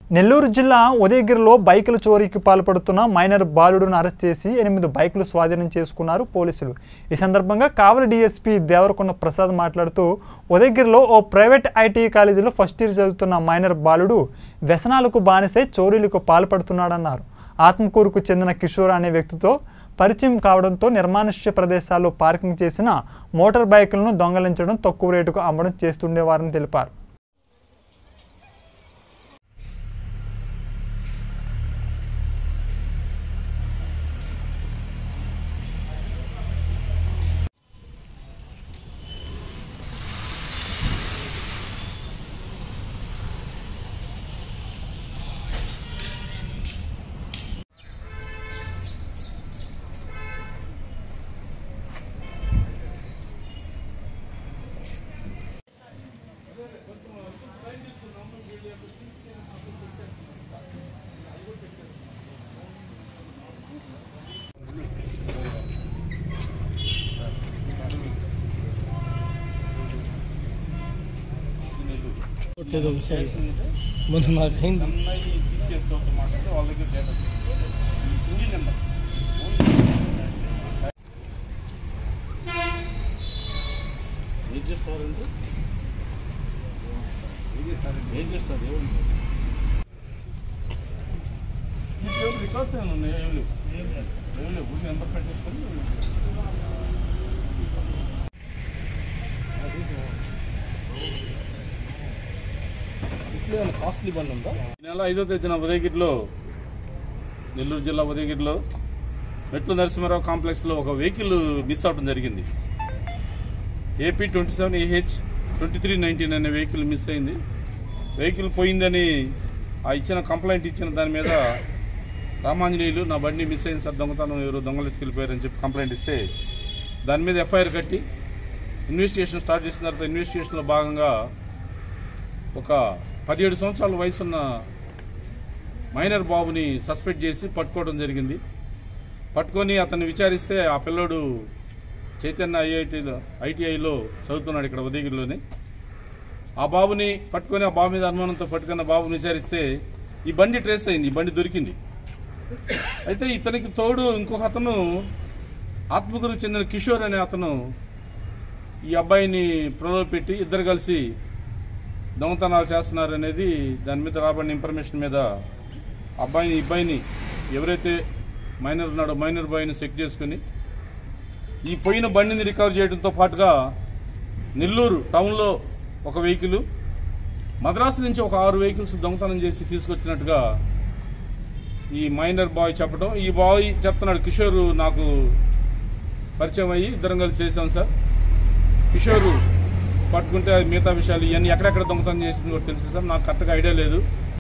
నెల్లూరు జిల్లా ఉదయగిరిలో బైకుల చోరీకి పాల్పడుతున్న మైనర్ బాలుడును అరెస్ట్ చేసి ఎనిమిది బైకులు స్వాధీనం చేసుకున్నారు పోలీసులు ఈ సందర్భంగా కావలి డీఎస్పీ దేవరకొండ ప్రసాద్ మాట్లాడుతూ ఉదయగిరిలో ఓ ప్రైవేట్ ఐటీ కాలేజీలో ఫస్ట్ ఇయర్ చదువుతున్న మైనర్ బాలుడు వ్యసనాలకు బానిసై చోరీలకు పాల్పడుతున్నాడన్నారు ఆత్మకూరుకు చెందిన కిషోర్ అనే వ్యక్తితో పరిచయం కావడంతో నిర్మానుష్య ప్రదేశాల్లో పార్కింగ్ చేసిన మోటార్ బైకులను దొంగలించడం తక్కువ రేటుకు అమ్మడం చేస్తుండేవారని తెలిపారు కొట్టలేదు ఒకసారి మొన్న నాకు అయింది ఏం చేస్తారంటే ఏం చేస్తారు ఏముంది రికార్డ్స్ ఏమైనా ఉన్నాయా ఏం లేవు ఏం లేవు ఊరికి నెంబర్ పెట్టేసుకొని ఇట్లా ఏమైనా కాస్ట్లీ బండి ఉందా ఈ నెల ఐదో తేదీన ఉదయగిరిలో నెల్లూరు జిల్లా ఉదయగిరిలో మెట్లు నరసింహారావు కాంప్లెక్స్లో ఒక వెహికల్ మిస్ అవడం జరిగింది AP twenty seven AH twenty three nineteen అనే వెహికల్ మిస్ అయింది వెహికల్ పోయిందని ఆ ఇచ్చిన కంప్లైంట్ ఇచ్చిన దాని మీద రామాంజనేయులు నా బండి మిస్ అయింది సార్ దొంగతనం ఎవరు దొంగలు ఎత్తుకెళ్ళిపోయారని చెప్పి కంప్లైంట్ ఇస్తే దాని మీద ఎఫ్ఐఆర్ కట్టి ఇన్వెస్టిగేషన్ స్టార్ట్ చేసిన తర్వాత ఇన్వెస్టిగేషన్లో భాగంగా ఒక పదిహేడు సంవత్సరాల వయసున్న మైనర్ బాబుని సస్పెక్ట్ చేసి పట్టుకోవడం జరిగింది పట్టుకొని అతన్ని విచారిస్తే ఆ పిల్లోడు చైతన్య ఐఐటీలో ఐటీఐలో చదువుతున్నాడు ఇక్కడ ఉదయగిరిలోనే ఆ బాబుని పట్టుకొని ఆ బాబు మీద అనుమానంతో పట్టుకున్న బాబుని విచారిస్తే ఈ బండి ట్రేస్ అయింది ఈ బండి దొరికింది అయితే ఇతనికి తోడు ఇంకొక అతను ఆత్మకూరుకు చెందిన కిషోర్ అనే అతను ఈ అబ్బాయిని ప్రలోభ పెట్టి ఇద్దరు కలిసి దొంగతనాలు చేస్తున్నారు అనేది దాని మీద రాబడిన ఇన్ఫర్మేషన్ మీద అబ్బాయిని ఇబ్బాయిని ఎవరైతే మైనర్ ఉన్నాడో మైనర్ బాయ్ని చెక్ చేసుకుని ఈ పోయిన బండిని రికవర్ చేయడంతో పాటుగా నెల్లూరు టౌన్లో ఒక వెహికల్ మద్రాసు నుంచి ఒక ఆరు వెహికల్స్ దొంగతనం చేసి తీసుకొచ్చినట్టుగా ఈ మైనర్ బాయ్ చెప్పడం ఈ బాయ్ చెప్తున్నాడు కిషోర్ నాకు పరిచయం అయ్యి ఇద్దరం కలిసి చేశాం సార్ కిషోర్ పట్టుకుంటే అది మిగతా విషయాలు ఇవన్నీ ఎక్కడెక్కడ దొంగతనం చేసింది కూడా తెలుసు సార్ నాకు కరెక్ట్గా ఐడియా లేదు